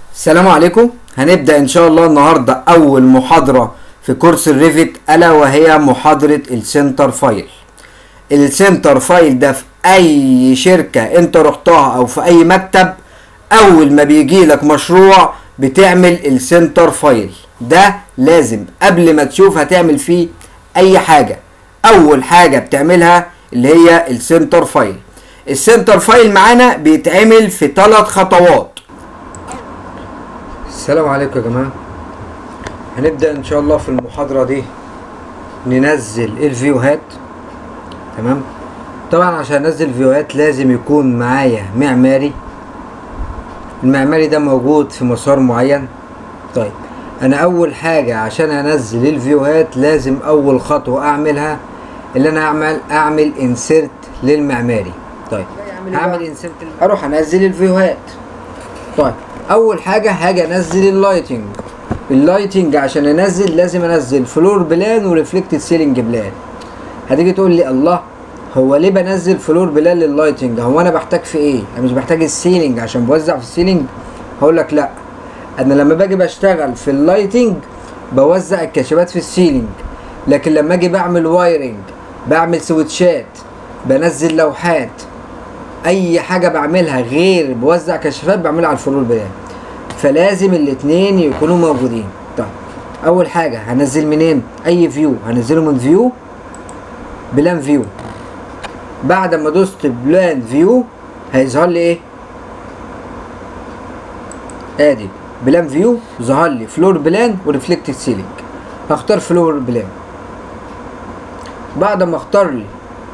السلام عليكم هنبدأ إن شاء الله النهاردة أول محاضرة في كورس الريفت ألا وهي محاضرة السنتر فايل السنتر فايل ده في أي شركة أنت رحتها أو في أي مكتب أول ما بيجي لك مشروع بتعمل السنتر فايل ده لازم قبل ما تشوف هتعمل فيه أي حاجة أول حاجة بتعملها اللي هي السنتر فايل السنتر فايل معانا بيتعمل في ثلاث خطوات السلام عليكم يا جماعة هنبدأ إن شاء الله في المحاضرة دي ننزل الفيوهات تمام طبعا عشان انزل فيوهات لازم يكون معايا معماري المعماري ده موجود في مسار معين طيب انا اول حاجة عشان انزل الفيوهات لازم اول خطوة اعملها اللي انا اعمل اعمل انسيرت للمعماري طيب هعمل انسيرت اروح انزل الفيوهات طيب اول حاجه هاجي انزل اللايتنج اللايتنج عشان انزل لازم انزل فلور بلان وريفلكتد سيلينج بلان هتيجي تقول لي الله هو ليه بنزل فلور بلان لللايتنج هو انا بحتاج في ايه انا مش بحتاج السيلينج عشان بوزع في السيلينج هقول لك لا انا لما باجي بشتغل في اللايتنج بوزع الكشافات في السيلينج لكن لما اجي بعمل وايرنج بعمل سويتشات بنزل لوحات اي حاجه بعملها غير بوزع كشافات بعملها على الفلور بلان فلازم الاتنين يكونوا موجودين طيب اول حاجه هنزل منين اي فيو هنزله من فيو بلان فيو بعد ما دوست بلان فيو هيظهر لي ايه ادي بلان فيو ظهر لي فلور بلان وريفلكتد سيلينج هختار فلور بلان بعد ما اختار لي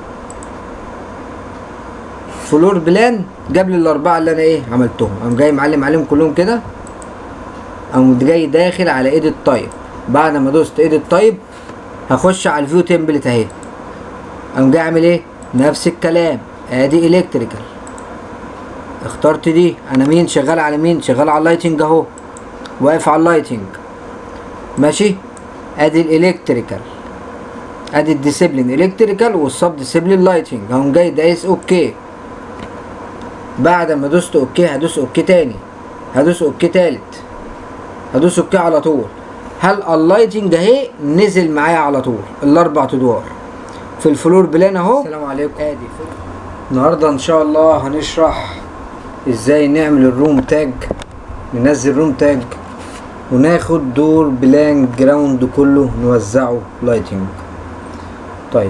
فلور بلان جاب لي الاربعه اللي انا ايه عملتهم قام جاي معلم عليهم كلهم كده قام جاي داخل على ايديت تايب بعد ما دوست ايديت تايب هخش على الفيو تمبلت اهي قام جاي اعمل ايه نفس الكلام ادي الكتريكال اخترت دي انا مين شغال على مين شغال على اللايتنج اهو واقف على اللايتنج ماشي ادي الالكتريكال ادي الديسيبلين الكتريكال والسب ديسيبلين لايتنج هقوم جاي دايس اوكي بعد ما دوست اوكي هدوس اوكي تاني هدوس اوكي تالت هدوس اوكي على طول هل اللايتنج اهي نزل معايا على طول الاربع ادوار في الفلور بلان اهو السلام عليكم ادي النهارده ان شاء الله هنشرح ازاي نعمل الروم تاج ننزل روم تاج وناخد دور بلان جراوند كله نوزعه لايتنج طيب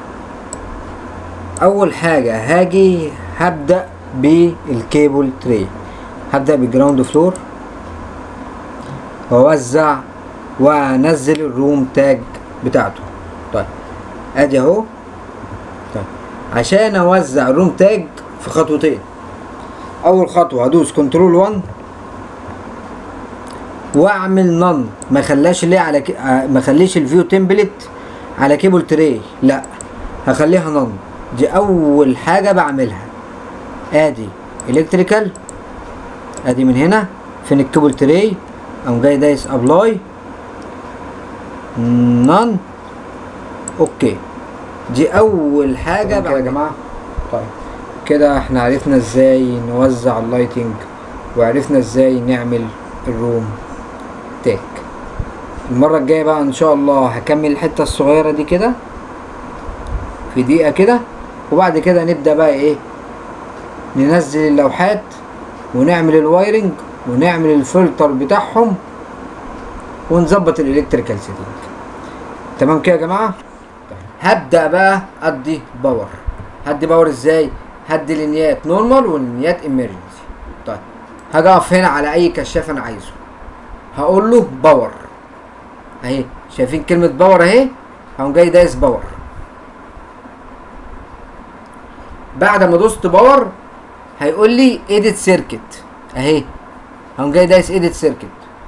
اول حاجه هاجي هبدا بالكيبل تري هبدا بالجراوند فلور واوزع وانزل الروم تاج بتاعته طيب ادي اهو طيب عشان اوزع الروم تاج في خطوتين اول خطوه هدوس كنترول 1 واعمل نن ما خلاش ليه على ك... ما خليش الفيو تمبلت على كيبل تري لا هخليها نن دي اول حاجه بعملها ادي الكتريكال ادي من هنا فين الكيبل تري قام جاي دايس ابلاي نان اوكي دي اول حاجه بقى يا جماعه طيب كده احنا عرفنا ازاي نوزع اللايتنج وعرفنا ازاي نعمل الروم تاك المرة الجاية بقى ان شاء الله هكمل الحتة الصغيرة دي كده في دقيقة كده وبعد كده نبدأ بقى ايه ننزل اللوحات ونعمل الوايرنج ونعمل الفلتر بتاعهم ونظبط الالكتريكال سيتنج تمام كده يا جماعه هبدا بقى ادي باور هدي باور ازاي هدي لينيات نورمال ولينيات امرجنسي طيب هاجي اقف هنا على اي كشاف انا عايزه هقول له باور اهي شايفين كلمه باور اهي هقوم جاي دايس باور بعد ما دوست باور هيقول لي ايديت سيركت اهي هقوم جاي دايس ايديت سيركت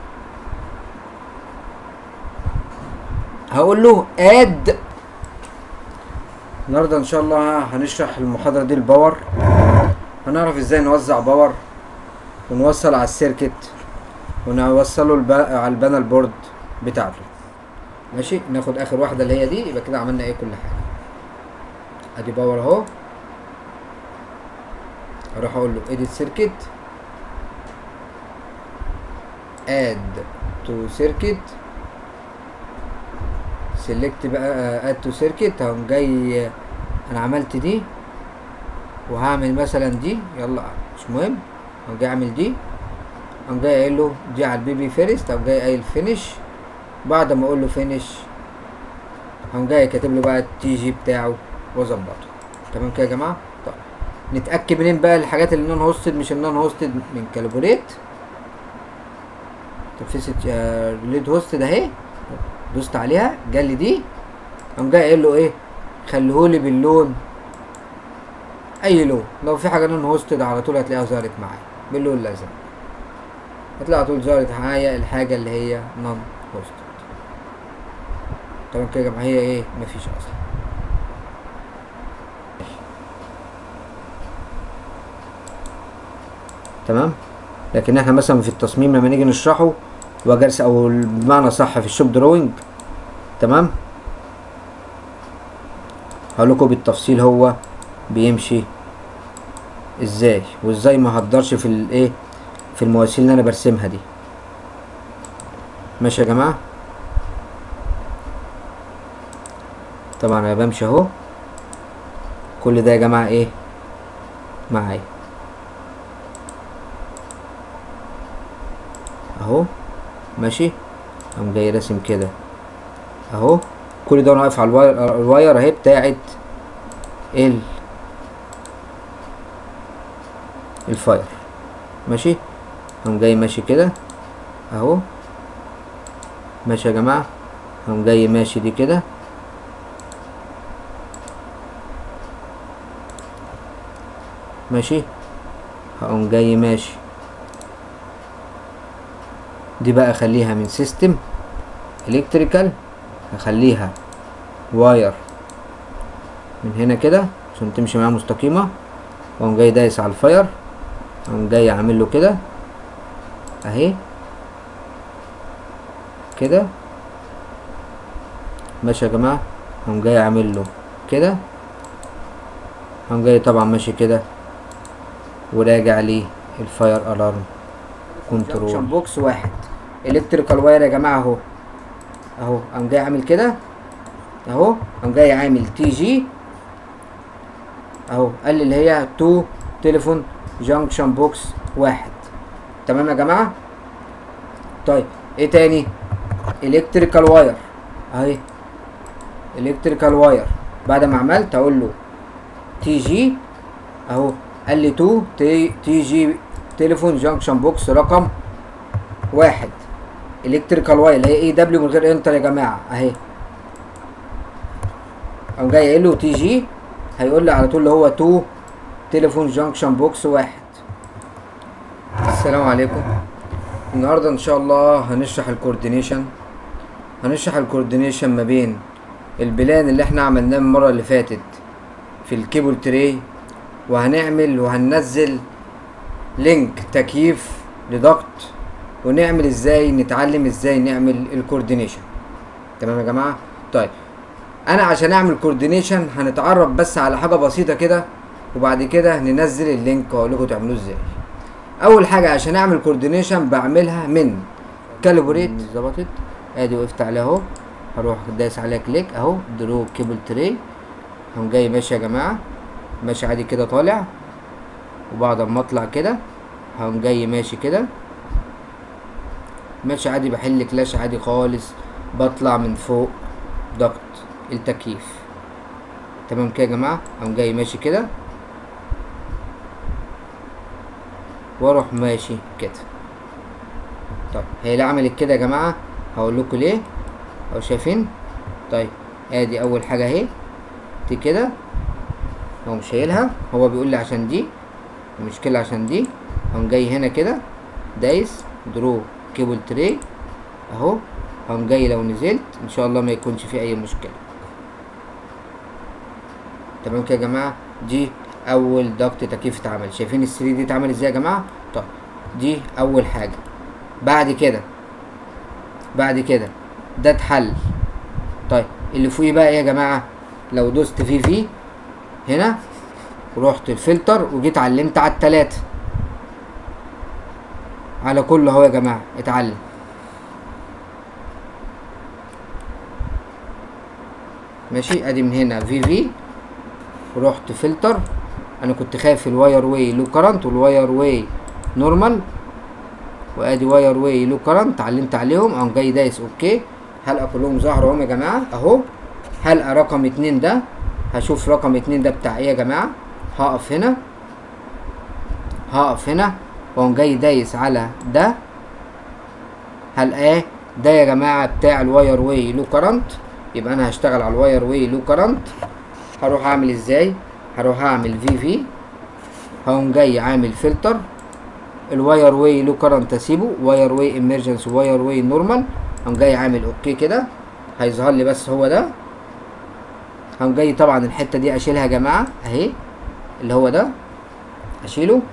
هقول له اد النهارده ان شاء الله هنشرح المحاضره دي الباور هنعرف ازاي نوزع باور ونوصل على السيركت ونوصله الب... على البانل بورد بتاعته ماشي ناخد اخر واحده اللي هي دي يبقى كده عملنا ايه كل حاجه ادي باور اهو اروح اقول له edit circuit اد تو سيركت سيلكت بقى اد تو سيركت هقوم جاي انا عملت دي وهعمل مثلا دي يلا مش مهم هقوم جاي اعمل دي هقوم جاي قايل له دي على البي بي فيرست هقوم جاي قايل فينش بعد ما اقول له فينش هقوم جاي كاتب له بقى التي جي بتاعه واظبطه تمام كده يا جماعه طيب نتاكد منين بقى الحاجات اللي نون هوستد مش النون هوستد من كاليبريت تنفيذ ليد هوستد اهي دوست عليها جالي دي قام جاي قايل له ايه خليهولي باللون اي لون لو في حاجه نون هوستد على طول هتلاقيها ظهرت معايا باللون الازرق هتلاقي على طول ظهرت معايا الحاجه اللي هي نون هوستد تمام كده يا جماعه هي ايه مفيش اصلا تمام لكن احنا مثلا في التصميم لما نيجي نشرحه وجلس او بمعنى صح في الشوب دروينج تمام هقول لكم بالتفصيل هو بيمشي ازاي وازاي ما هقدرش في الايه في المواسير اللي انا برسمها دي ماشي يا جماعه طبعا انا بمشي اهو كل ده يا جماعه ايه معايا اهو ماشي قام جاي راسم كده اهو كل ده وانا واقف على الواير, الواير اهي بتاعت ال الفاير ماشي قام جاي ماشي كده اهو ماشي يا جماعه قام جاي ماشي دي كده ماشي هقوم جاي ماشي دي بقى اخليها من سيستم الكتريكال هخليها واير من هنا كده عشان تمشي معاها مستقيمة واقوم جاي دايس على الفاير اقوم جاي عامل له كده اهي كده ماشي يا جماعة اقوم جاي عامل له كده اقوم جاي طبعا ماشي كده وراجع لي الفاير الارم كنترول بوكس واحد الكتريكال واير يا جماعه اهو اهو قام جاي عامل كده اهو قام جاي عامل تي جي اهو قال لي اللي هي تو تليفون جانكشن بوكس واحد تمام يا جماعه طيب ايه تاني الكتريكال واير اهي الكتريكال واير بعد ما عملت اقول له تي جي اهو قال لي تو تي, تي جي تليفون جانكشن بوكس رقم واحد الكتريكال واير اللي هي اي دبليو من غير انتر يا جماعه اهي قام جاي قايل له تي جي هيقول لي على طول اللي هو تو تليفون جانكشن بوكس واحد السلام عليكم النهارده ان شاء الله هنشرح الكوردينيشن هنشرح الكوردينيشن ما بين البلان اللي احنا عملناه المره اللي فاتت في الكيبل تري وهنعمل وهننزل لينك تكييف لضغط ونعمل ازاي نتعلم ازاي نعمل الكوردينيشن تمام يا جماعه طيب انا عشان اعمل كوردينيشن هنتعرف بس على حاجه بسيطه كده وبعد كده ننزل اللينك واقول لكم تعملوه ازاي اول حاجه عشان اعمل كوردينيشن بعملها من كاليبريت ظبطت ادي وقفت عليها اهو هروح دايس عليها كليك اهو درو كيبل تري هقوم جاي ماشي يا جماعه ماشي عادي كده طالع وبعد ما اطلع كده هقوم جاي ماشي كده ماشي عادي بحل كلاش عادي خالص بطلع من فوق ضغط التكييف تمام كده يا جماعه قام جاي ماشي كده واروح ماشي كده طيب هي ليه عملت كده يا جماعه هقول لكم ليه اهو شايفين طيب ادي اول حاجه اهي دي كده هو مش شايلها هو بيقول لي عشان دي المشكله عشان دي هقوم جاي هنا كده دايس درو كيبل تري اهو هقوم جاي لو نزلت ان شاء الله ما يكونش في اي مشكله تمام كده يا جماعه دي اول ضغط تكييف اتعمل شايفين السري دي اتعمل ازاي يا جماعه طيب دي اول حاجه بعد كده بعد كده ده اتحل طيب اللي فوقيه بقى ايه يا جماعه لو دوست في في هنا رحت الفلتر وجيت علمت على التلاتة على كله اهو يا جماعه اتعلم ماشي ادي من هنا في في رحت فلتر انا كنت خايف الواير واي لو كرنت والواير واي نورمال وادي واير واي لو كرنت علمت عليهم اقوم جاي دايس اوكي حلقه كلهم ظهروا اهم يا جماعه اهو حلقه رقم اتنين ده هشوف رقم اتنين ده بتاع ايه يا جماعه هقف هنا هقف هنا واقوم جاي دايس على ده هلقاه ده يا جماعه بتاع الواير واي لو كرنت يبقى انا هشتغل على الواير واي لو كرنت هروح اعمل ازاي هروح اعمل في في هقوم جاي عامل فلتر الواير واي لو كرنت اسيبه واير واي امرجنسي واير واي نورمال هقوم جاي عامل اوكي كده هيظهر لي بس هو ده هقوم جاي طبعا الحته دي اشيلها يا جماعه اهي اللي هو ده اشيله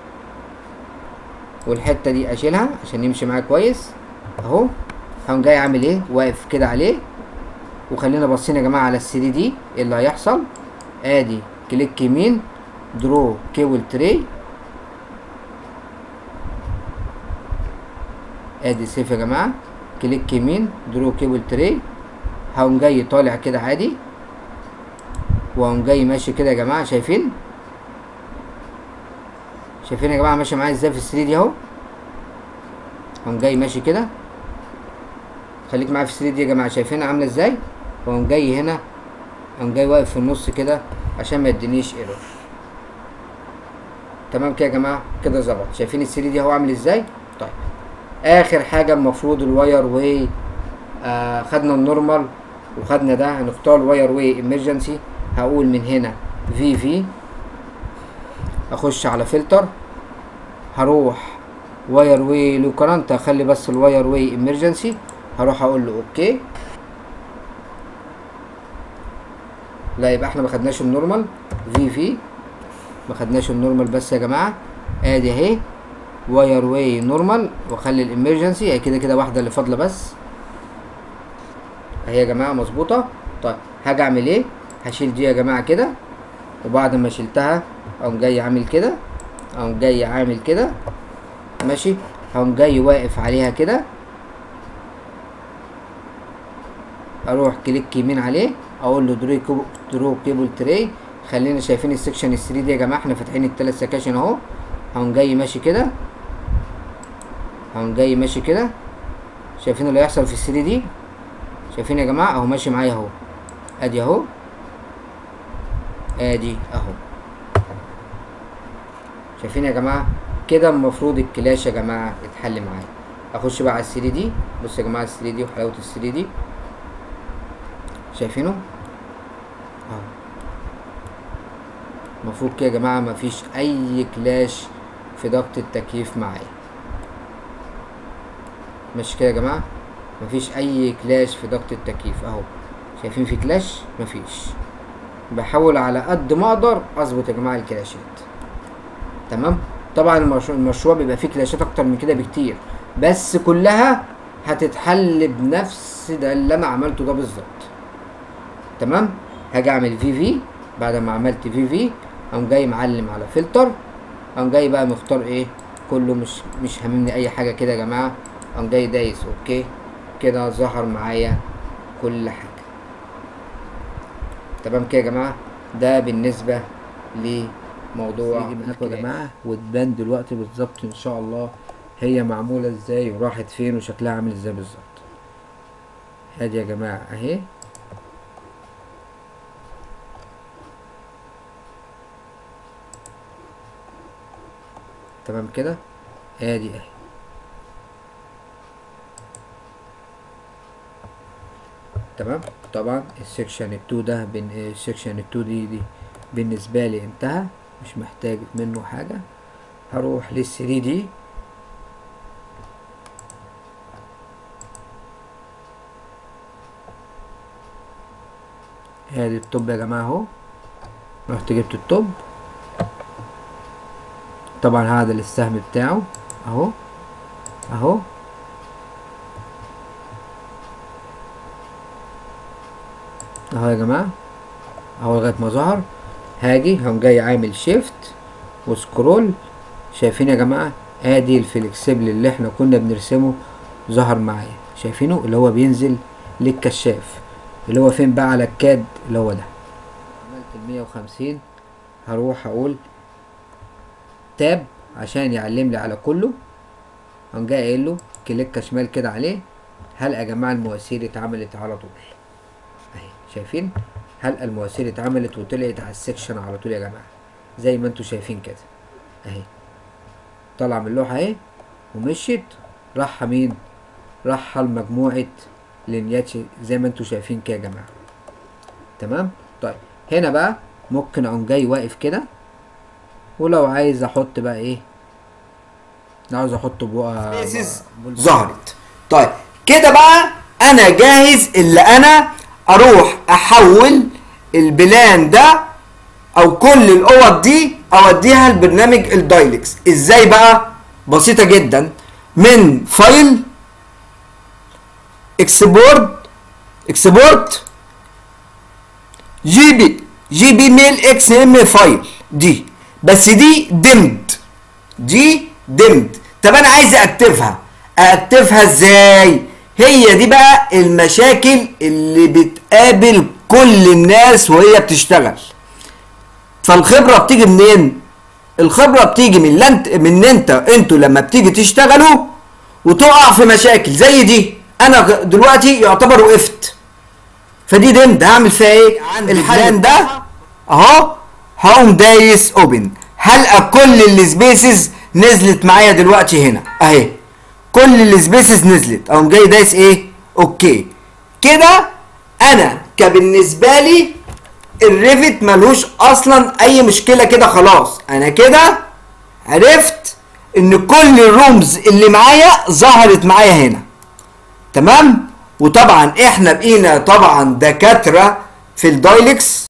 والحته دي اشيلها عشان يمشي معايا كويس اهو هقوم جاي عامل ايه واقف كده عليه وخلينا باصين يا جماعه على السي دي ايه اللي هيحصل ادي كليك يمين درو كيبل تري ادي سيف يا جماعه كليك يمين درو كيبل تري هقوم جاي طالع كده عادي واقوم جاي ماشي كده يا جماعه شايفين شايفين يا جماعه ماشي معايا ازاي في الثري دي اهو اقوم جاي ماشي كده خليك معايا في الثري دي يا جماعه شايفينها عامله ازاي واقوم جاي هنا اقوم جاي واقف في النص كده عشان ما يدينيش ايرور تمام كده يا جماعه كده ظبط شايفين الثري دي اهو عامل ازاي طيب اخر حاجه المفروض الواير واي آه خدنا النورمال وخدنا ده هنختار الواير واي امرجنسي هقول من هنا في في اخش على فلتر هروح واير واي لو كرنت اخلي بس الواير واي امرجنسي هروح اقول له اوكي لا يبقى احنا ما خدناش النورمال في في ما خدناش النورمال بس يا جماعه ادي اهي واير واي نورمال واخلي الامرجنسي هي كده كده واحده اللي فاضله بس اهي يا جماعه مظبوطه طيب هاجي اعمل ايه هشيل دي يا جماعه كده وبعد ما شلتها اقوم جاي عامل كده اقوم جاي عامل كده ماشي هقوم جاي واقف عليها كده اروح كليك يمين عليه اقول له درو كيبل درو كيبل تري خلينا شايفين السكشن ال 3 دي يا جماعه احنا فاتحين الثلاث سكاشن اهو هقوم جاي ماشي كده هقوم جاي ماشي كده شايفين اللي هيحصل في ال 3 دي شايفين يا جماعه اهو ماشي معايا اهو ادي اهو ادي اهو شايفين يا جماعه كده المفروض الكلاش يا جماعه يتحل معايا اخش بقى على ال 3 دي بصوا يا جماعه ال 3 دي وحلاوه ال 3 دي شايفينه اهو المفروض كده يا جماعه مفيش اي كلاش في ضغط التكييف معايا ماشي كده يا جماعه مفيش اي كلاش في ضغط التكييف اهو شايفين في كلاش مفيش بحاول على قد ما اقدر اظبط يا جماعه الكلاشات تمام طبعا المشروع, المشروع بيبقى فيه كلاشات اكتر من كده بكتير بس كلها هتتحل بنفس ده اللي انا عملته ده بالظبط تمام هاجي اعمل في في بعد ما عملت في في اقوم جاي معلم على فلتر اقوم جاي بقى مختار ايه كله مش مش هاممني اي حاجه كده يا جماعه اقوم جاي دايس اوكي كده ظهر معايا كل حاجه تمام كده يا جماعه ده بالنسبه لموضوع يا جماعه وتبان دلوقتي بالظبط ان شاء الله هي معموله ازاي وراحت فين وشكلها عامل ازاي بالظبط ادي يا جماعه اهي تمام كده ادي اهي تمام طبعا السكشن التو ده بين السكشن التو دي دي بالنسبه لي انتهى مش محتاج منه حاجه هروح للثري دي ادي التوب يا جماعه اهو رحت جبت التوب طبعا هذا السهم بتاعه اهو اهو اهو يا جماعه اهو لغايه ما ظهر هاجي هقوم جاي عامل شيفت وسكرول شايفين يا جماعه ادي الفلكسبل اللي احنا كنا بنرسمه ظهر معايا شايفينه اللي هو بينزل للكشاف اللي هو فين بقى على الكاد اللي هو ده عملت ال 150 هروح اقول تاب عشان يعلم لي على كله قام جاي قايل له كليك شمال كده عليه هلقى يا جماعه المواسير اتعملت على طول اهي شايفين هلقى المواسير اتعملت وطلعت على السكشن على طول يا جماعه زي ما انتوا شايفين كده اهي طلع من اللوحه اهي ومشيت راح مين راح لمجموعه لينياتش زي ما انتوا شايفين كده يا جماعه تمام طيب هنا بقى ممكن اقوم جاي واقف كده ولو عايز احط بقى ايه لو عاوز احط بقى سبيسز ظهرت طيب كده بقى انا جاهز اللي انا اروح احول البلان ده او كل الاوض دي اوديها لبرنامج الدايلكس ازاي بقى بسيطه جدا من فايل اكسبورت اكسبورت جي بي جي بي ميل اكس ام فايل دي بس دي دمد دي دمد طب انا عايز اكتفها اكتفها ازاي هي دي بقى المشاكل اللي بتقابل كل الناس وهي بتشتغل فالخبره بتيجي منين الخبره بتيجي من انت من انت انتوا لما بتيجي تشتغلوا وتقع في مشاكل زي دي انا دلوقتي يعتبر وقفت فدي دمد هعمل فيها ايه البلان ده اهو هقوم دايس اوبن هلقى كل السبيسز نزلت معايا دلوقتي هنا اهي كل السبيسز نزلت اقوم جاي دايس ايه اوكي كده انا كبالنسبه لي الريفت ملوش اصلا اي مشكله كده خلاص انا كده عرفت ان كل الرومز اللي معايا ظهرت معايا هنا تمام وطبعا احنا بقينا طبعا دكاتره في الدايلكس